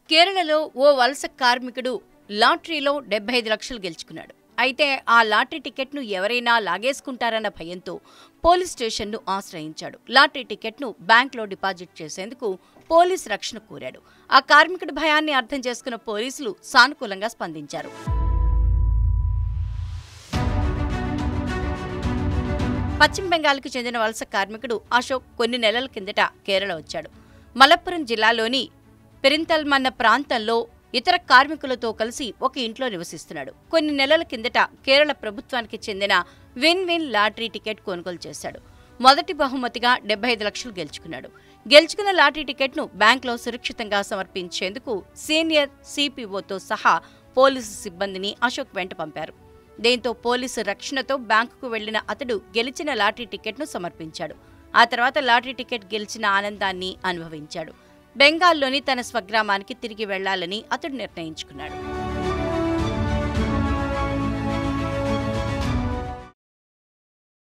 కేరళలో ఓ వలస కార్మికుడు లాటరీలో డెబ్బై ఐదు లక్షలు గెలుచుకున్నాడు అయితే ఆ లాటరీ టికెట్ను ఎవరైనా లాగేసుకుంటారన్న భయంతో పోలీస్ స్టేషన్ను ఆశ్రయించాడు లాటరీ టికెట్ను బ్యాంక్లో డిపాజిట్ చేసేందుకు పోలీస్ రక్షణ కోరాడు ఆ కార్మికుడి భయాన్ని అర్థం చేసుకున్న పోలీసులు సానుకూలంగా స్పందించారు పశ్చిమ బెంగాల్కు చెందిన వలస కార్మికుడు అశోక్ కొన్ని నెలల కిందట కేరళ వచ్చాడు మలప్పురం జిల్లాలోని పెరింతల్మన్న ప్రాంతంలో ఇతర కార్మికులతో కలిసి ఒక ఇంట్లో నివసిస్తున్నాడు కొన్ని నెలల కిందట కేరళ ప్రభుత్వానికి చెందిన విన్ విన్ లాటరీ టికెట్ కొనుగోలు చేశాడు మొదటి బహుమతిగా డెబ్బై ఐదు లక్షలు గెలుచుకున్నాడు గెలుచుకున్న లాటరీ టికెట్ను బ్యాంక్లో సురక్షితంగా సమర్పించేందుకు సీనియర్ సిపిఓతో సహా పోలీసు సిబ్బందిని అశోక్ వెంట పంపారు దీంతో పోలీసు రక్షణతో బ్యాంకుకు వెళ్లిన అతడు గెలిచిన లాటరీ టికెట్ను సమర్పించాడు ఆ తర్వాత లాటరీ టికెట్ గెలిచిన ఆనందాన్ని అనుభవించాడు బెంగాల్లోని తన స్వగ్రామానికి తిరిగి వెళ్లాలని అతడు నిర్ణయించుకున్నాడు